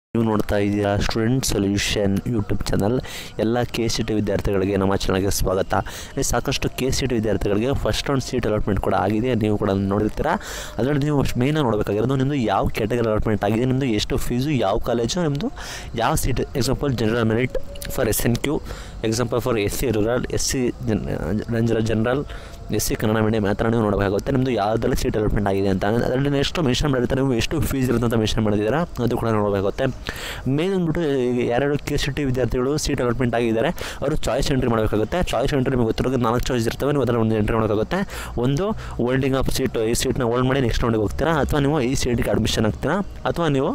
ನೀವು ನೋಡ್ತಾ ಇದ್ದೀರಾ ಸ್ಟೂಡೆಂಟ್ ಸೊಲ್ಯೂಷನ್ ಯೂಟ್ಯೂಬ್ ಚಾನಲ್ ಎಲ್ಲ ಕೆ ಸಿ ಟಿ ವಿದ್ಯಾರ್ಥಿಗಳಿಗೆ ನಮ್ಮ ಚಾನಲ್ಗೆ ಸ್ವಾಗತ ಇಲ್ಲಿ ಸಾಕಷ್ಟು ಕೆ ಸಿ ಟಿ ವಿದ್ಯಾರ್ಥಿಗಳಿಗೆ ಫಸ್ಟ್ ರೌಂಡ್ ಸೀಟ್ ಅಲಾಟ್ಮೆಂಟ್ ಕೂಡ ಆಗಿದೆ ನೀವು ಕೂಡ ನೋಡಿರ್ತೀರಾ ಅದರಲ್ಲಿ ನೀವು ಮೇಯ್ನಾಗಿ ನೋಡಬೇಕಾಗಿರೋದು ನಿಮ್ಮದು ಯಾವ ಕ್ಯಾಟಗರಿ ಅಲಾಟ್ಮೆಂಟ್ ಆಗಿದೆ ನಿಮ್ಮದು ಎಷ್ಟು ಫೀಸು ಯಾವ ಕಾಲೇಜು ನಿಮ್ಮದು ಯಾವ seat example general merit for S N Q example for S C rural S C gen general S C Kannada medium ಆ ಥರ ನೀವು ನೋಡಬೇಕಾಗುತ್ತೆ ನಿಮ್ಮದು ಯಾವುದರಲ್ಲಿ ಸೀಟ್ ಅಲಾಟ್ಮೆಂಟ್ ಆಗಿದೆ ಅಂತ ಅದರಲ್ಲಿ ಎಷ್ಟು ಮೆನ್ಷನ್ ಮಾಡಿರ್ತಾರೆ ನೀವು ಎಷ್ಟು ಫೀಸ್ ಇರುತ್ತೆ ಅಂತ ಮೆನ್ಷನ್ ಮಾಡಿದ್ದೀರಾ ಅದು ಕೂಡ ನೋಡಬೇಕಾಗುತ್ತೆ ಮೇನ್ ಅಂದ್ಬಿಟ್ಟು ಈಗ ಯಾರ್ಯಾರು ಕೆ ಸಿ ಟಿ ವಿದ್ಯಾರ್ಥಿಗಳು ಸೀಟ್ ಅಲಾಟ್ಮೆಂಟ್ ಆಗಿದ್ದಾರೆ ಅವರು ಚಾಯ್ಸ್ ಎಂಟ್ರಿ ಮಾಡಬೇಕಾಗುತ್ತೆ ಚಾಯ್ಸ್ ಎಂಟ್ರಿ ನಿಮಗೆ ಗೊತ್ತಿರೋ ನಾಲ್ಕು ಚಾಯ್ಸ್ ಇರ್ತವೆ ನೀವು ಅದರಲ್ಲಿ ಒಂದು ಎಂಟ್ರಿ ಮಾಡಬೇಕಾಗುತ್ತೆ ಒಂದು ಹೋಲ್ಡಿಂಗ್ ಆಫ್ ಸೀಟು ಈ ಸೀಟ್ನ ಹೋಲ್ಡ್ ಮಾಡಿ ನೆಕ್ಸ್ಟ್ ರೌಂಡಿಗೆ ಹೋಗ್ತೀರಾ ಅಥವಾ ನೀವು ಈ ಸೀಟಿಗೆ ಅಡ್ಮಿಷನ್ ಆಗ್ತೀರಾ ಅಥವಾ ನೀವು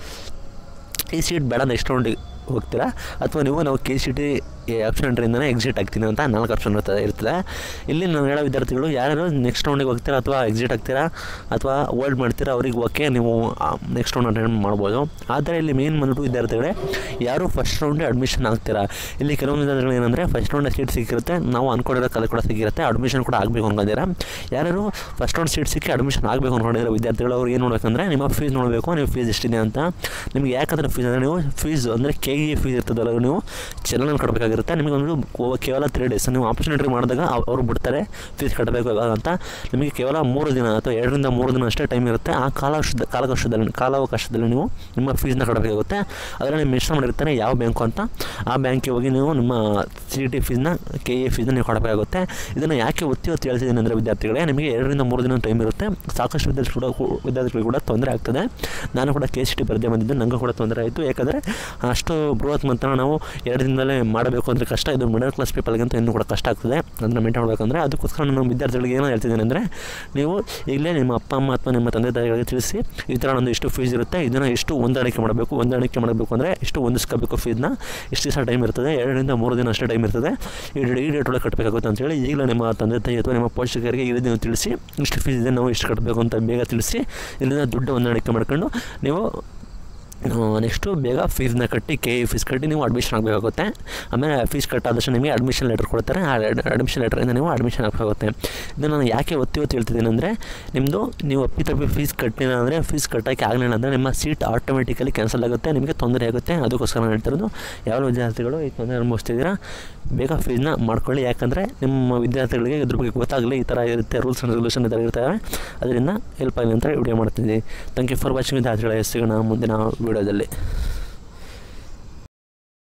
ಈ ಸೀಟ್ ಬೇಡ ನೆಕ್ಸ್ಟ್ ರೌಂಡಿಗೆ ಹೋಗ್ತೀರಾ ಅಥವಾ ನೀವು ನಾವು ಕೆ ಸಿ ಟಿ ಆಪ್ಷನ್ ಎಂಟ್ರಿಂದನೇ ಎಕ್ಸಿಟ್ ಆಗ್ತೀನಿ ಅಂತ ನಾಲ್ಕು ಆಪ್ಷನ್ ಇರ್ತದೆ ಇರ್ತದೆ ಇಲ್ಲಿ ನಾನು ಹೇಳೋ ವಿದ್ಯಾರ್ಥಿಗಳು ಯಾರು ನೆಕ್ಸ್ಟ್ ರೌಂಡಿಗೆ ಹೋಗ್ತೀರಾ ಅಥವಾ ಎಕ್ಸಿಟ್ ಆಗ್ತೀರಾ ಅಥವಾ ಹೋಲ್ಡ್ ಮಾಡ್ತೀರಾ ಅವ್ರಿಗೆ ಓಕೆ ನೀವು ನೆಕ್ಸ್ಟ್ ರೌಂಡ್ ಅಟೆಂಡ್ ಮಾಡ್ಬೋದು ಆದರೆ ಇಲ್ಲಿ ಮೇನ್ ಬಂದ್ಬಿಟ್ಟು ವಿದ್ಯಾರ್ಥಿಗಳೇ ಯಾರು ಫಸ್ಟ್ ರೌಂಡೇ ಅಡ್ಮಿಷನ್ ಆಗ್ತೀರಾ ಇಲ್ಲಿ ಕೆಲವೊಂದು ವಿದ್ಯಾರ್ಥಿಗಳು ಏನಂದರೆ ಫಸ್ಟ್ ರೌಂಡ್ ಸೀಟ್ ಸಿಕ್ಕಿರುತ್ತೆ ನಾವು ಅನ್ಕೊಂಡಿರೋ ಕಾಲೇಜ್ ಕೂಡ ಸಿಕ್ಕಿರುತ್ತೆ ಅಡ್ಮಿಷನ್ ಕೂಡ ಆಗಬೇಕು ಅನ್ಕೊಂಡಿದ್ದೀರಾ ಯಾರು ಫಸ್ಟ್ ರೌಂಡ್ ಸೀಟ್ ಸಿಕ್ಕಿ ಅಡ್ಮಿಷನ್ ಆಗಬೇಕು ಅನ್ಕೊಂಡಿರೋ ವಿದ್ಯಾರ್ಥಿಗಳು ಅವ್ರು ಏನು ನೋಡಬೇಕಂದ್ರೆ ನಿಮ್ಮ ಫೀಸ್ ನೋಡಬೇಕು ನೀವು ಫೀಸ್ ಎಷ್ಟಿದೆ ಅಂತ ನಿಮ್ಗೆ ಯಾಕಂದರೆ ಫೀಸ್ ಅಂದರೆ ನೀವು ಫೀಸ್ ಅಂದರೆ ಕೆ ಇ ಫೀಸ್ ಇರ್ತದಲ್ಲ ನೀವು ಚಲನ ಕಟ್ಟಬೇಕಾಗಿರುತ್ತೆ ನಿಮಗೆ ಒಂದು ಕೇವಲ ತ್ರೀ ಡೇಸ್ ನೀವು ಆಪರ್ಚುನಿಟಿ ಮಾಡಿದಾಗ ಅವ್- ಅವ್ರು ಬಿಡ್ತಾರೆ ಫೀಸ್ ಕಟ್ಟಬೇಕು ಇವಾಗ ಅಂತ ನಿಮಗೆ ಕೇವಲ ಮೂರು ದಿನ ಅಥವಾ ಎರಡರಿಂದ ಮೂರು ದಿನ ಅಷ್ಟೇ ಟೈಮ್ ಇರುತ್ತೆ ಆ ಕಾಲಾವಕಾಶದ ಕಾಲಾವಕಾಶದಲ್ಲಿ ಕಾಲಾವಕಾಶದಲ್ಲಿ ನೀವು ನಿಮ್ಮ ಫೀಸ್ನ ಕಟ್ಟಬೇಕಾಗುತ್ತೆ ಅದರಲ್ಲಿ ಮೆನ್ಷನ್ ಮಾಡಿರ್ತಾರೆ ಯಾವ ಬ್ಯಾಂಕು ಅಂತ ಆ ಬ್ಯಾಂಕಿಗೆ ಹೋಗಿ ನೀವು ನಿಮ್ಮ ಸಿ ಟಿ ಫೀಸ್ನ ಕೆ ಎ ಫೀಸ್ನ ನೀವು ಕೊಡಬೇಕಾಗುತ್ತೆ ಇದನ್ನು ಯಾಕೆ ಒತ್ತಿ ಒತ್ತಿ ಹೇಳ್ತಿದ್ದೀನಿ ಅಂದರೆ ವಿದ್ಯಾರ್ಥಿಗಳೇ ನಿಮಗೆ ಎರಡರಿಂದ ಮೂರು ದಿನ ಟೈಮ್ ಇರುತ್ತೆ ಸಾಕಷ್ಟು ವಿದ್ಯಾರ್ಥಿಗಳು ಕೂಡ ವಿದ್ಯಾರ್ಥಿಗಳು ಕೂಡ ತೊಂದರೆ ಆಗ್ತದೆ ನಾನು ಕೂಡ ಕೆ ಸಿ ಟಿ ಬರದೇ ಬಂದಿದ್ದೆ ನನಗೂ ಕೂಡ ತೊಂದರೆ ಆಯಿತು ಯಾಕಂದರೆ ಅಷ್ಟು ಬೃಹತ್ ಮೊತ್ತ ನಾವು ಎರಡು ದಿನದಲ್ಲೇ ಮಾಡಬೇಕು ಅಂದರೆ ಕಷ್ಟ ಇದು ಮಿಡಲ್ ಕ್ಲಾಸ್ ಪೀಪಲ್ಗಂತ ಇನ್ನೂ ಕೂಡ ಕಷ್ಟ ಆಗ್ತದೆ ಅದನ್ನು ಮೇಂಟೈನ್ ಮಾಡಬೇಕಂದ್ರೆ ಅದಕ್ಕೋಸ್ಕರ ನಾನು ವಿದ್ಯಾರ್ಥಿಗಳಿಗೆ ಏನೋ ಹೇಳ್ತಿದ್ದೀನಿ ಅಂದರೆ ನೀವು ಈಗಲೇ ನಿಮ್ಮ ಅಪ್ಪ ಅಮ್ಮ ಅಥವಾ ನಿಮ್ಮ ತಂದೆ ತಾಯಿಗಳಿಗೆ ತಿಳಿಸಿ ಈ ಥರ ಒಂದು ಇಷ್ಟು ಫೀಸ್ ಇರುತ್ತೆ ಇದನ್ನು ಎಷ್ಟು ಹೊಂದಾಣಿಕೆ ಮಾಡಬೇಕು ಹೊಂದಾಣಿಕೆ ಮಾಡಬೇಕು ಅಂದರೆ ಎಷ್ಟು ಹೊಂದಿಸ್ಕೋಬೇಕು ಫೀಸ್ನ ಇಷ್ಟು ದಿವಸ ಟೈಮ್ ಇರ್ತದೆ ಎರಡರಿಂದ ಮೂರು ದಿನ ಅಷ್ಟೇ ಟೈಮ್ ಇರ್ತದೆ ಈ ಡೇ ಈ ಡೇಟ್ ಒಳಗೆ ಕಟ್ಟಬೇಕಾಗುತ್ತೆ ಅಂತೇಳಿ ಈಗಲೇ ನಿಮ್ಮ ತಂದೆ ತಾಯಿ ಅಥವಾ ನಿಮ್ಮ ಪೋಷಕರಿಗೆ ಈ ರೀತಿ ನೀವು ತಿಳಿಸಿ ಇಷ್ಟು ಫೀಸ್ ಇದೆ ನಾವು ಇಷ್ಟು ಕಟ್ಟಬೇಕು ಅಂತ ಬೇಗ ತಿಳಿಸಿ ಇಲ್ಲಿಂದ ದುಡ್ಡು ಹೊಂದಾಣಿಕೆ ಮಾಡ್ಕೊಂಡು ನೀವು ನೆಕ್ಸ್ಟು ಬೇಗ ಫೀಸ್ನ ಕಟ್ಟಿ ಕೆ ಇ ಫೀಸ್ ಕಟ್ಟಿ ನೀವು ಅಡ್ಮಿಷನ್ ಆಗಬೇಕಾಗುತ್ತೆ ಆಮೇಲೆ ಫೀಸ್ ಕಟ್ಟಾದ ತಕ್ಷಣ ನಿಮಗೆ ಅಡ್ಮಿಷನ್ ಲೆಟರ್ ಕೊಡ್ತಾರೆ ಆ ಅಡ್ಮಿಷನ್ ಲೆಟರಿಂದ ನೀವು ಅಡ್ಮಿಷನ್ ಆಗಬೇಕಾಗುತ್ತೆ ಇದನ್ನು ನಾನು ಯಾಕೆ ಒತ್ತಿ ಒತ್ತಿ ಹೇಳ್ತಿದ್ದೀನಿ ಅಂದರೆ ನಿಮ್ಮದು ನೀವು ಅಪ್ಪಿತಪ್ಪಿ ಫೀಸ್ ಕಟ್ಟಿಲ್ಲ ಅಂದರೆ ಫೀಸ್ ಕಟ್ಟೋಕ್ಕೆ ಆಗಲಿಲ್ಲ ಅಂದರೆ ನಿಮ್ಮ ಸೀಟ್ ಆಟೋಮೆಟಿಕಲಿ ಕ್ಯಾನ್ಸಲ್ ಆಗುತ್ತೆ ನಿಮಗೆ ತೊಂದರೆ ಆಗುತ್ತೆ ಅದಕ್ಕೋಸ್ಕರ ನಾನು ಹೇಳ್ತಿರೋದು ಯಾವ ವಿದ್ಯಾರ್ಥಿಗಳು ಈ ತೊಂದರೆ ಅನುಭವಿಸ್ತಿದ್ದೀರಾ ಬೇಗ ಫೀಸ್ನ ಮಾಡ್ಕೊಳ್ಳಿ ಯಾಕಂದರೆ ನಿಮ್ಮ ವಿದ್ಯಾರ್ಥಿಗಳಿಗೆ ಇದ್ರ ಬಗ್ಗೆ ಗೊತ್ತಾಗಲಿ ಈ ಥರ ಇರುತ್ತೆ ರೂಲ್ಸ್ ಆ್ಯಂಡ್ ರೆಗ್ಯುಲೇಷನ್ ಈ ಥರ ಇರ್ತವೆ ಅದರಿಂದ ಹೆಲ್ಪ್ ಆಗಲಿ ಅಂತ ವಿಡಿಯೋ ಮಾಡ್ತಿದ್ದೀನಿ ಥ್ಯಾಂಕ್ ಯು ಫಾರ್ ವಾಚಿಂಗ್ ವಿದ್ಯಾರ್ಥಿಗಳ ಸಿಗೋಣ ಮುಂದಿನ ವೀಡಿಯೋದಲ್ಲಿ